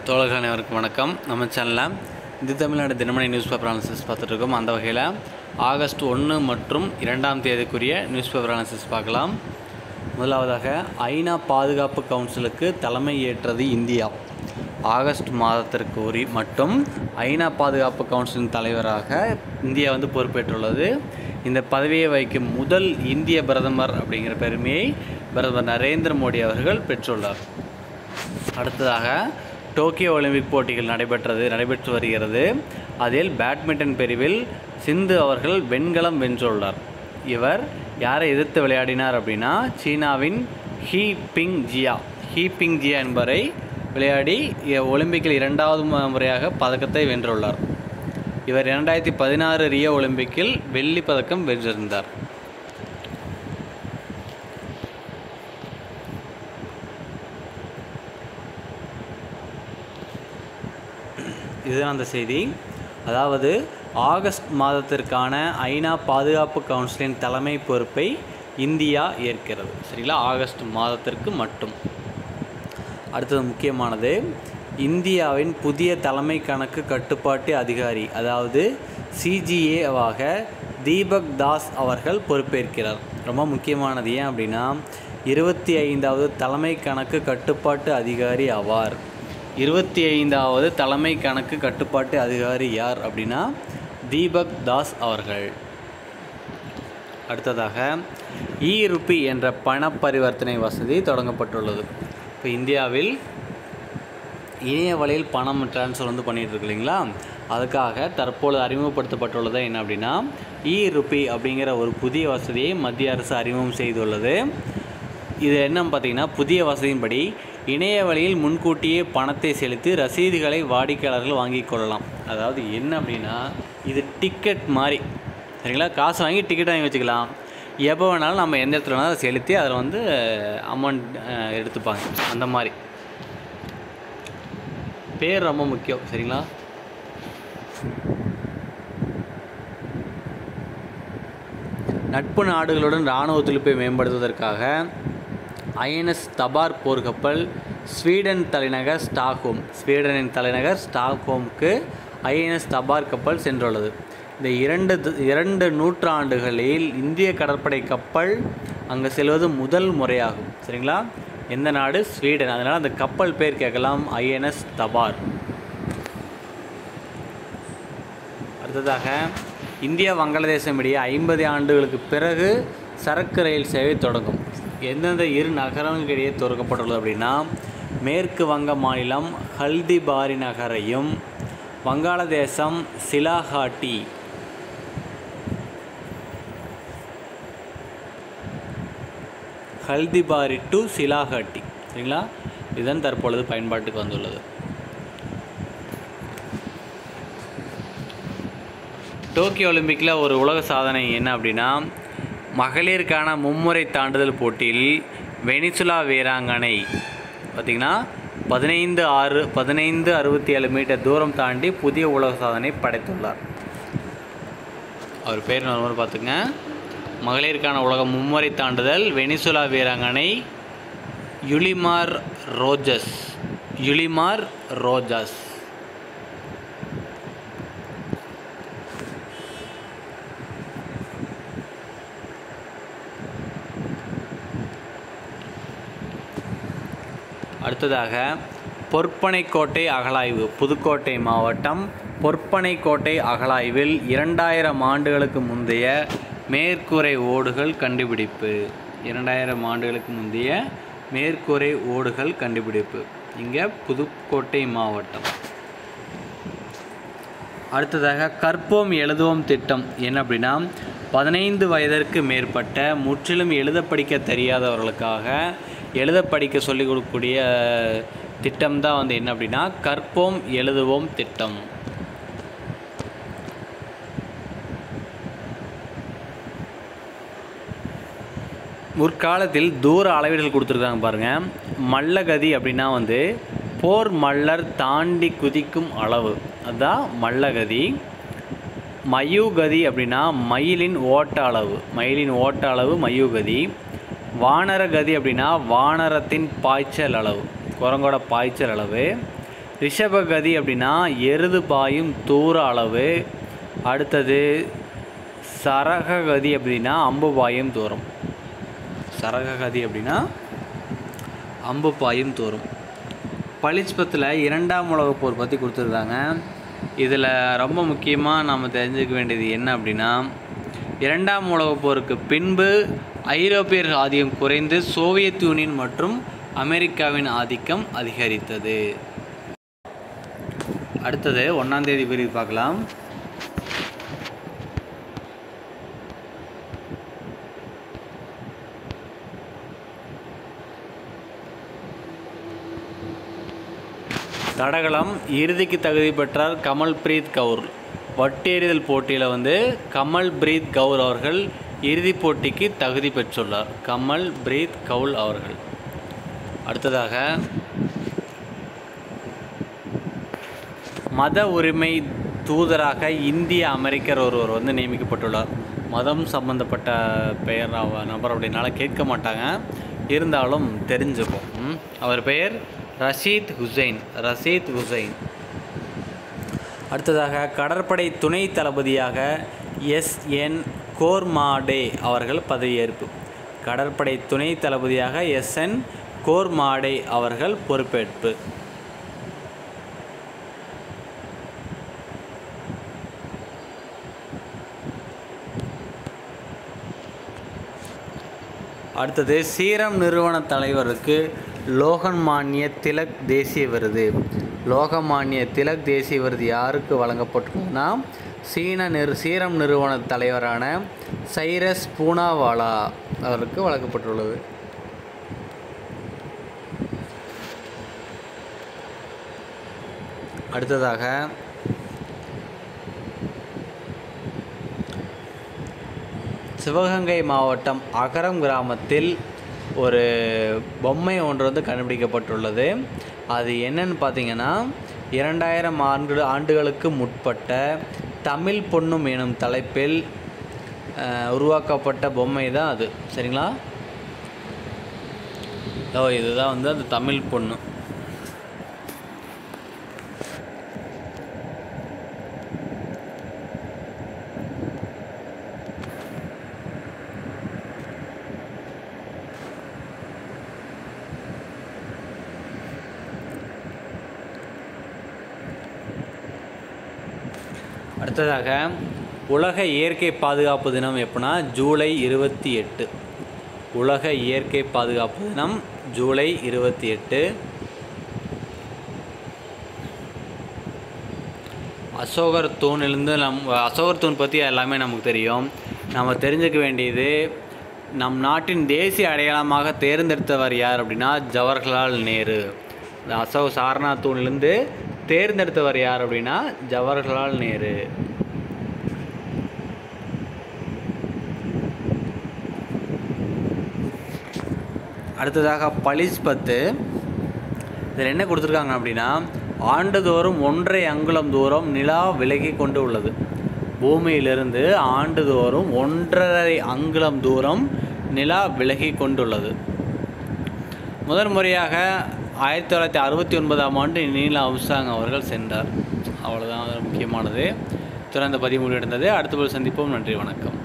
தோழர்கள் அனைவருக்கும் வணக்கம் நம்ம சேனலில் இது Tamil Nadu Dinamani newspaper analysis பார்த்துட்ருக்கோம் அந்த வகையில் ஆகஸ்ட் ஒன்று மற்றும் இரண்டாம் தேதிக்குரிய நியூஸ் பேப்பர் அனாலிசிஸ் பார்க்கலாம் முதலாவதாக ஐநா பாதுகாப்பு கவுன்சிலுக்கு தலைமை ஏற்றது இந்தியா ஆகஸ்ட் மாதத்திற்கு உரி மட்டும் ஐநா பாதுகாப்பு கவுன்சிலின் தலைவராக இந்தியா வந்து பொறுப்பேற்றுள்ளது இந்த பதவியை வகிக்கும் முதல் இந்திய பிரதமர் அப்படிங்கிற பெருமையை பிரதமர் நரேந்திர மோடி அவர்கள் பெற்றுள்ளார் அடுத்ததாக டோக்கியோ ஒலிம்பிக் போட்டிகள் நடைபெற்றது நடைபெற்று வருகிறது அதில் பேட்மிண்டன் பிரிவில் சிந்து அவர்கள் வெண்கலம் வென்றுள்ளார் இவர் யாரை எதிர்த்து விளையாடினார் அப்படின்னா சீனாவின் He Bingjiao He Bingjiao என்பவரை விளையாடி இ- ஒலிம்பிக்கில் இரண்டாவது மு- முறையாக பதக்கத்தை வென்றுள்ளார் இவர் இரண்டாயிரத்தி பதினாறு ரியோ ஒலிம்பிக்கில் வெள்ளி பதக்கம் வென்றிருந்தார் இதுதான் அந்த செய்தி அதாவது ஆகஸ்ட் மாதத்திற்கான ஐநா பாதுகாப்பு கவுன்சிலின் தலைமை பொறுப்பை இந்தியா ஏற்கிறது சரிங்களா ஆகஸ்ட் மாதத்திற்கு மட்டும் அடுத்தது முக்கியமானது இந்தியாவின் புதிய தலைமை கணக்கு கட்டுப்பாட்டு அதிகாரி அதாவது சிஜிஏவாக தீபக் தாஸ் அவர்கள் பொறுப்பேற்கிறார் ரொம்ப முக்கியமானது ஏன் அப்படின்னா இருபத்தி ஐந்தாவது தலைமை கணக்கு கட்டுப்பாட்டு அதிகாரி ஆவார் இருபத்தி ஐந்தாவது தலைமை கணக்கு கட்டுப்பாட்டு அதிகாரி யார் அப்படின்னா தீபக் தாஸ் அவர்கள் அடுத்ததாக இ ருபி என்ற பண பரிவர்த்தனை வசதி தொடங்கப்பட்டுள்ளது இப்போ இந்தியாவில் இணைய வழியில் பணம் ட்ரான்ஸ்ஃபர் வந்து பண்ணிட்டு இருக்கு இல்லைங்களா அதுக்காக தற்பொழுது அறிமுகப்படுத்தப்பட்டுள்ளது என்ன அப்படின்னா இ ருபி அப்படிங்கிற ஒரு புதிய வசதியை மத்திய அரசு அறிமுகம் செய்துள்ளது இது என்னன்னு பார்த்தீங்கன்னா புதிய வசதியின்படி இணைய வழியில் முன்கூட்டியே பணத்தை செலுத்தி ரசீதுகளை வாடிக்கையாளர்கள் வாங்கிக் கொள்ளலாம் அதாவது என்ன அப்படின்னா இது டிக்கெட் மாதிரி சரிங்களா காசு வாங்கி டிக்கெட் வாங்கி வச்சுக்கலாம் எப்போ வேணாலும் நம்ம எந்த இடத்துல வேணாலும் அதை செலுத்தி அதில் வந்து அமௌண்ட் எடுத்துப்பாங்க அந்த மாதிரி பேர் ரொம்ப முக்கியம் சரிங்களா நட்பு நாடுகளுடன் இராணுவ ஒத்துழைப்பை மேம்படுத்துவதற்காக ஐஎன்எஸ் தபார் போர்க்கப்பல் ஸ்வீடன் தலைநகர் ஸ்டாக்ஹோம் ஸ்வீடனின் தலைநகர் ஸ்டாக்ஹோம்க்கு ஐஎன்எஸ் தபார் கப்பல் சென்றுள்ளது இந்த இரண்டு த- இரண்டு நூற்றாண்டுகளில் இந்திய கடற்படை கப்பல் அங்கே செல்வது முதல் முறையாகும் சரிங்களா எந்த நாடு ஸ்வீடன் அதனால் அந்த கப்பல் பேர் கேட்கலாம் ஐஎன்எஸ் தபார் அடுத்ததாக இந்தியா வங்காளதேசம் இடையே ஐம்பது ஆண்டுகளுக்கு பிறகு சரக்கு ரயில் சேவை தொடங்கும் எந்தெந்த இரு நகரங்களுக்கு இடையே திறக்கப்பட்டுள்ளது அப்படின்னா மேற்கு வங்க மாநிலம் ஹல்திபாரி நகரையும் வங்காளதேசம் சிலாஹாட்டி ஹல்திபாரி டு சிலாஹாட்டி சரிங்களா இதுதான் தற்பொழுது பயன்பாட்டுக்கு வந்துள்ளது டோக்கியோ ஒலிம்பிக்கில் ஒரு உலக சாதனை என்ன அப்படின்னா மகளிருக்கான மும்முறை தாண்டுதல் போட்டியில் வெனிசுலா வீராங்கனை பார்த்திங்கன்னா பதினைந்து ஆறு பதினைந்து அறுபத்தி ஏழு மீட்டர் தூரம் தாண்டி புதிய உலக சாதனை படைத்துள்ளார் அவர் பேர் ஒரு முறை பார்த்துங்க மகளிருக்கான உலக மும்முறை தாண்டுதல் வெனிசுலா வீராங்கனை யுலிமார் ரோஜஸ் யுலிமார் ரோஜஸ் அடுத்ததாக பொற்பனைக்கோட்டை அகழாய்வு புதுக்கோட்டை மாவட்டம் பொற்பனைக்கோட்டை அகழாய்வில் இரண்டாயிரம் ஆண்டுகளுக்கு முந்தைய மேற்கூரை ஓடுகள் கண்டுபிடிப்பு இரண்டாயிரம் ஆண்டுகளுக்கு முந்தைய மேற்கூரை ஓடுகள் கண்டுபிடிப்பு இங்கே புதுக்கோட்டை மாவட்டம் அடுத்ததாக கற்போம் எழுதுவோம் திட்டம் என்ன அப்படின்னா பதினைந்து வயதிற்கு மேற்பட்ட முற்றிலும் எழுத படிக்க தெரியாதவர்களுக்காக எழுத படிக்க சொல்லிக் கொடுக்கக்கூடிய திட்டம் தான் வந்து என்ன அப்படின்னா கற்போம் எழுதுவோம் திட்டம் முற்காலத்தில் தூர அளவீடுகள் கொடுத்துருக்காங்க பாருங்கள் மல்லகதி அப்படின்னா வந்து போர் மல்லர் தாண்டி குதிக்கும் அளவு அதுதான் மல்லகதி மயூகதி அப்படின்னா மயிலின் ஓட்ட அளவு மயிலின் ஓட்ட அளவு மயூகதி வானரகதி அப்படின்னா வானரத்தின் பாய்ச்சல் அளவு குரங்கோட பாய்ச்சல் அளவு ரிஷபகதி அப்படின்னா எருது பாயும் தூர அளவு அடுத்தது சரககதி அப்படின்னா அம்பு பாயும் தூரம் சரககதி அப்படின்னா அம்பு பாயும் தூரம் பளிச்பத்தில் இரண்டாம் உலகப் போர் பற்றி கொடுத்துருக்காங்க இதில் ரொம்ப முக்கியமாக நாம் தெரிஞ்சுக்க வேண்டியது என்ன அப்படின்னா இரண்டாம் உலகப் போருக்கு பின்பு ஐரோப்பியர் ஆதிக்கம் குறைந்து சோவியத் யூனியன் மற்றும் அமெரிக்காவின் ஆதிக்கம் அதிகரித்தது அடுத்தது ஒன்றாம் தேதி பிரிவு பார்க்கலாம் தடகளம் இறுதிக்கு தகுதி பெற்றார் கமல்பிரீத் கவுர் வட்டெறிதல் போட்டியில் வந்து கமல் பிரீத் கவுர் அவர்கள் இறுதிப் போட்டிக்கு தகுதி பெற்றுள்ளார் கமல் பிரீத் கவுல் அவர்கள் அடுத்ததாக மத உரிமை தூதராக இந்திய அமெரிக்கர் ஒருவர் வந்து நியமிக்கப்பட்டுள்ளார் மதம் சம்பந்தப்பட்ட பெயர் அவ நபர் அப்படின்னால கேட்க மாட்டாங்க இருந்தாலும் தெரிஞ்சுக்கும் ம். அவர் பெயர் ரஷீத் ஹுசைன் ரஷீத் ஹுசைன் அடுத்ததாக கடற்படை துணை தளபதியாக எஸ் என் கோர்மாடே அவர்கள் பதவியேற்பு கடற்படை துணை தளபதியாக எஸ் என் கோர்மாடே அவர்கள் பொறுப்பேற்பு அடுத்தது சீரம் நிறுவன தலைவருக்கு லோகமானிய திலக் தேசிய விருது லோகமானிய திலக் தேசிய விருது யாருக்கு வழங்கப்பட்டுள்ளதுன்னா சீன நிறு சீரம் நிறுவன தலைவரான சைரஸ் பூனாவாலா அவருக்கு வழங்கப்பட்டுள்ளது அடுத்ததாக சிவகங்கை மாவட்டம் அகரம் கிராமத்தில் ஒரு பொம்மை ஒன்று வந்து கண்டுபிடிக்கப்பட்டுள்ளது அது என்னன்னு பார்த்தீங்கன்னா இரண்டாயிரம் ஆண்டு ஆண்டுகளுக்கு முற்பட்ட தமிழ் பொன்னும் எனும் தலைப்பில் அஹ், உருவாக்கப்பட்ட பொம்மை தான் அது சரிங்களா ஓ இதுதான் வந்து அந்த தமிழ் பொண்ணு அடுத்ததாக உலக இயற்கை பாதுகாப்பு தினம் எப்படின்னா ஜூலை இருபத்தி எட்டு உலக இயற்கை பாதுகாப்பு தினம் ஜூலை இருபத்தி எட்டு அசோகர் தூணிலிருந்து நம் அசோகர் தூண் பற்றி எல்லாமே நமக்கு தெரியும் நம்ம தெரிஞ்சுக்க வேண்டியது நம் நாட்டின் தேசிய அடையாளமாக தேர்ந்தெடுத்தவர் யார் அப்படின்னா ஜவஹர்லால் நேரு இந்த அசோக் சாரநாத் தூணிலிருந்து தேர்ந்தெடுத்தவர் யார் அப்படின்னா ஜவஹர்லால் நேரு அடுத்ததாக பலிஸ் பத்து இதில் என்ன கொடுத்துருக்காங்க அப்படின்னா ஆண்டுதோறும் ஒன்றரை அங்குலம் தூரம் நிலா விலகி கொண்டு உள்ளது பூமியிலிருந்து ஆண்டுதோறும் ஒன்றரை அங்குலம் தூரம் நிலா விலகி கொண்டுள்ளது முதல் முறையாக ஆயிரத்தி தொள்ளாயிரத்தி அறுபத்தி ஒன்பதாம் ஆண்டு நீல அம்சாங் அவர்கள் சென்றார் அவ்வளோதான் முக்கியமானது திறந்த பதிவு முடிவடைந்தது அடுத்த போல் சந்திப்போம் நன்றி வணக்கம்